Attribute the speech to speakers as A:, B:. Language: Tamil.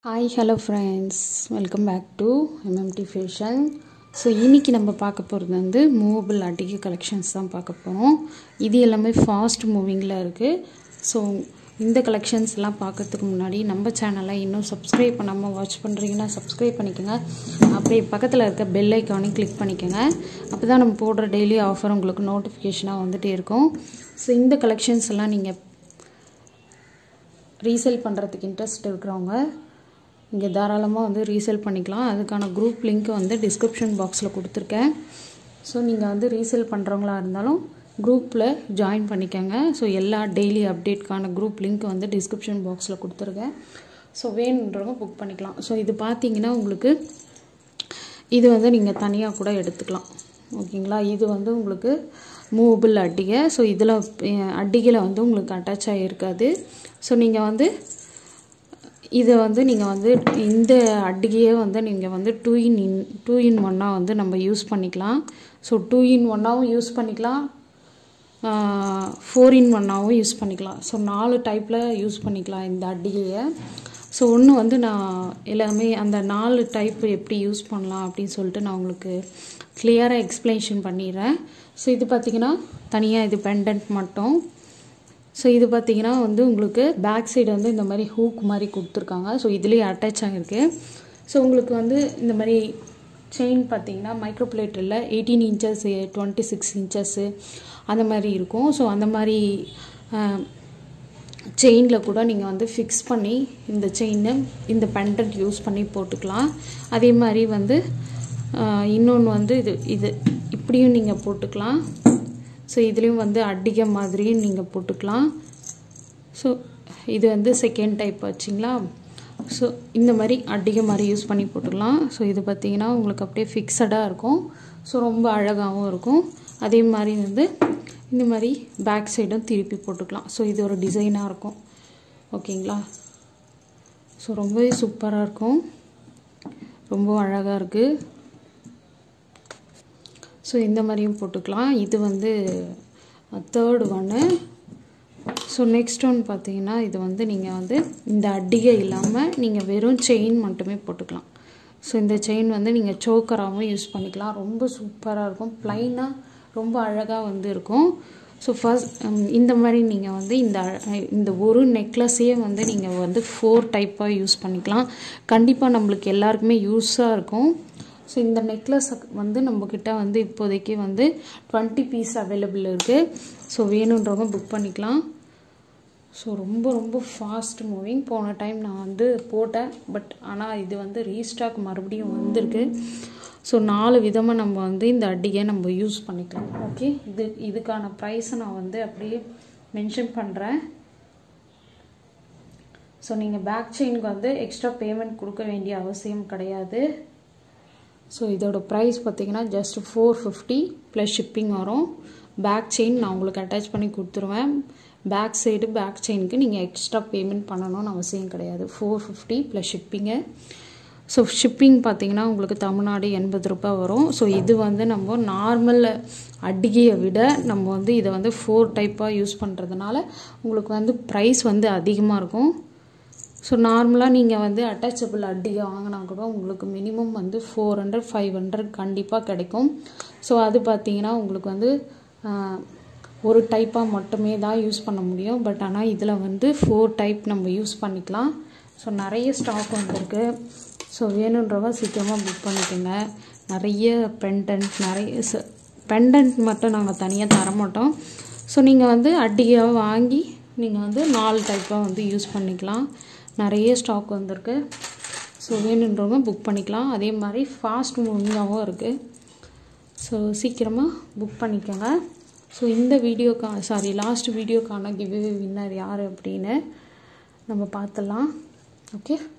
A: hi hello friends welcome back to MMT fashion so இன்றைக்கி நம்ம பார்க்க போகிறது வந்து மூவபிள் அட்டிகை கலெக்ஷன்ஸ் தான் பார்க்க போகிறோம் இது எல்லாமே ஃபாஸ்ட் மூவிங்கில் இருக்குது ஸோ இந்த கலெக்ஷன்ஸ் எல்லாம் பார்க்கறதுக்கு முன்னாடி நம்ம சேனலை இன்னும் சப்ஸ்கிரைப் பண்ணாமல் வாட்ச் பண்ணுறீங்கன்னா சப்ஸ்கிரைப் பண்ணிக்கோங்க அப்படியே பக்கத்தில் இருக்க பெல் ஐக்கானையும் கிளிக் பண்ணிக்கோங்க அப்போ தான் நம்ம போடுற டெய்லி ஆஃபர் உங்களுக்கு நோட்டிஃபிகேஷனாக வந்துகிட்டே இருக்கும் ஸோ இந்த கலெக்ஷன்ஸ் எல்லாம் நீங்கள் ரீசேல் பண்ணுறதுக்கு இன்ட்ரெஸ்ட் இருக்கிறவங்க இங்கே தாராளமாக வந்து ரீசேல் பண்ணிக்கலாம் அதுக்கான குரூப் லிங்க் வந்து டிஸ்கிரிப்ஷன் பாக்ஸில் கொடுத்துருக்கேன் ஸோ நீங்கள் வந்து ரீசேல் பண்ணுறவங்களா இருந்தாலும் குரூப்பில் ஜாயின் பண்ணிக்கோங்க ஸோ எல்லா டெய்லி அப்டேட்கான குரூப் லிங்க் வந்து டிஸ்கிரிப்ஷன் பாக்ஸில் கொடுத்துருக்கேன் ஸோ வேணுன்றவங்க புக் பண்ணிக்கலாம் ஸோ இது பார்த்தீங்கன்னா உங்களுக்கு இது வந்து நீங்கள் தனியாக கூட எடுத்துக்கலாம் ஓகேங்களா இது வந்து உங்களுக்கு மூவபிள் அட்டிகை ஸோ இதில் அட்டிகையில் வந்து உங்களுக்கு அட்டாச் ஆகிருக்காது ஸோ நீங்கள் வந்து இதை வந்து நீங்கள் வந்து இந்த அட்டிகையே வந்து நீங்கள் வந்து டூ இன் இன் டூ இன் ஒன்னாக வந்து நம்ம யூஸ் பண்ணிக்கலாம் ஸோ டூ இன் ஒன்னாகவும் யூஸ் பண்ணிக்கலாம் ஃபோர் இன் ஒன்னாகவும் யூஸ் பண்ணிக்கலாம் ஸோ நாலு டைப்பில் யூஸ் பண்ணிக்கலாம் இந்த அட்டிகையை ஸோ ஒன்று வந்து நான் எல்லாமே அந்த நாலு டைப் எப்படி யூஸ் பண்ணலாம் அப்படின்னு சொல்லிட்டு நான் உங்களுக்கு கிளியராக எக்ஸ்பிளேஷன் பண்ணிடுறேன் ஸோ இது பார்த்திங்கன்னா தனியாக இது பெண்டன்ட் மட்டும் ஸோ இது பார்த்திங்கன்னா வந்து உங்களுக்கு பேக் சைடு வந்து இந்த மாதிரி ஹூக் மாதிரி கொடுத்துருக்காங்க ஸோ இதுலேயே அட்டாச் ஆகிருக்கு ஸோ உங்களுக்கு வந்து இந்த மாதிரி செயின் பார்த்தீங்கன்னா மைக்ரோ பிளேட் இல்லை eighteen inches twenty six inches அந்த மாதிரி இருக்கும் ஸோ அந்த மாதிரி செயினில் கூட நீங்கள் வந்து ஃபிக்ஸ் பண்ணி இந்த செயினை இந்த பெண்டன்ட் யூஸ் பண்ணி போட்டுக்கலாம் அதே மாதிரி வந்து இன்னொன்று வந்து இது இது இப்படியும் நீங்கள் போட்டுக்கலாம் ஸோ இதுலேயும் வந்து அடிக்க மாதிரியும் நீங்கள் போட்டுக்கலாம் ஸோ இது வந்து செகண்ட் டைப் வச்சிங்களா ஸோ இந்த மாதிரி அடிக்க மாதிரி யூஸ் பண்ணி போட்டுக்கலாம் ஸோ இது பார்த்திங்கன்னா உங்களுக்கு அப்படியே ஃபிக்ஸடாக இருக்கும் ஸோ ரொம்ப அழகாகவும் இருக்கும் அதே மாதிரி வந்து இந்த மாதிரி பேக் சைடும் திருப்பி போட்டுக்கலாம் ஸோ இது ஒரு டிசைனாக இருக்கும் ஓகேங்களா ஸோ ரொம்பவே சூப்பராக இருக்கும் ரொம்ப அழகாக இருக்குது ஸோ இந்த மாதிரியும் போட்டுக்கலாம் இது வந்து தேர்டு ஒன்று ஸோ நெக்ஸ்ட் ஒன் பார்த்தீங்கன்னா இது வந்து நீங்கள் வந்து இந்த அடிகை இல்லாமல் நீங்கள் வெறும் செயின் மட்டுமே போட்டுக்கலாம் ஸோ இந்த செயின் வந்து நீங்கள் சோக்கராகவும் யூஸ் பண்ணிக்கலாம் ரொம்ப சூப்பராக இருக்கும் ப்ளைனாக ரொம்ப அழகாக வந்து இருக்கும் ஸோ ஃபஸ்ட் இந்த மாதிரி நீங்கள் வந்து இந்த இந்த ஒரு நெக்லஸையே வந்து நீங்கள் வந்து ஃபோர் டைப்பாக யூஸ் பண்ணிக்கலாம் கண்டிப்பாக நம்மளுக்கு எல்லாருக்குமே யூஸாக இருக்கும் ஸோ இந்த நெக்லஸ் வந்து நம்மக்கிட்ட வந்து இப்போதைக்கு வந்து டுவெண்ட்டி பீஸ் அவைலபிள் இருக்குது ஸோ வேணுன்றவங்க புக் பண்ணிக்கலாம் ஸோ ரொம்ப ரொம்ப ஃபாஸ்ட் மூவிங் போன டைம் நான் வந்து போட்டேன் பட் ஆனால் இது வந்து ரீஸ்டாக் மறுபடியும் வந்திருக்கு ஸோ நாலு விதமாக நம்ம வந்து இந்த அடியை நம்ம யூஸ் பண்ணிக்கலாம் ஓகே இது இதுக்கான ப்ரைஸை நான் வந்து அப்படியே மென்ஷன் பண்ணுறேன் ஸோ நீங்கள் பேக் செயினுக்கு வந்து எக்ஸ்ட்ரா பேமெண்ட் கொடுக்க வேண்டிய அவசியம் கிடையாது ஸோ இதோட ப்ரைஸ் பார்த்தீங்கன்னா just four fifty plus shipping வரும் பேக் செயின் நான் உங்களுக்கு அட்டாச் பண்ணி கொடுத்துருவேன் பேக் சைடு பேக் செயினுக்கு நீங்கள் எக்ஸ்ட்ரா பேமெண்ட் பண்ணணும்னு அவசியம் கிடையாது four fifty plus shipping so shipping பார்த்தீங்கன்னா உங்களுக்கு தமிழ்நாடு எண்பது ரூபாய் வரும் ஸோ இது வந்து நம்ம நார்மல் அடிகையை விட நம்ம வந்து இதை வந்து ஃபோர் டைப்பாக யூஸ் பண்ணுறதுனால உங்களுக்கு வந்து ப்ரைஸ் வந்து அதிகமாக இருக்கும் ஸோ நார்மலாக நீங்கள் வந்து அட்டாச்சபிள் அட்டிகை வாங்கினா கூட உங்களுக்கு மினிமம் வந்து ஃபோர் ஹண்ட்ரட் ஃபைவ் ஹண்ட்ரட் கண்டிப்பாக கிடைக்கும் ஸோ அது பார்த்தீங்கன்னா உங்களுக்கு வந்து ஒரு டைப்பாக மட்டுமே தான் யூஸ் பண்ண முடியும் பட் ஆனால் இதில் வந்து ஃபோர் டைப் நம்ம யூஸ் பண்ணிக்கலாம் ஸோ நிறைய ஸ்டாக் வந்திருக்கு ஸோ வேணுன்றவங்க சீக்கிரமாக புக் பண்ணிக்கோங்க நிறைய பெண்டன்ட் நிறைய பெண்டன்ட் மட்டும் நாங்கள் தனியாக தர மாட்டோம் ஸோ நீங்கள் வந்து அட்டிகையாக வாங்கி நீங்கள் வந்து நாலு டைப்பாக வந்து யூஸ் பண்ணிக்கலாம் நிறைய ஸ்டாக் வந்திருக்கு ஸோ வேணுன்றவங்க புக் பண்ணிக்கலாம் அதே மாதிரி ஃபாஸ்ட் மூவிங்காகவும் இருக்குது ஸோ சீக்கிரமாக புக் பண்ணிக்கோங்க ஸோ இந்த வீடியோக்கான சாரி லாஸ்ட் வீடியோக்கான கிவ்வே வின்னர் யார் அப்படின்னு நம்ம பார்த்துடலாம் ஓகே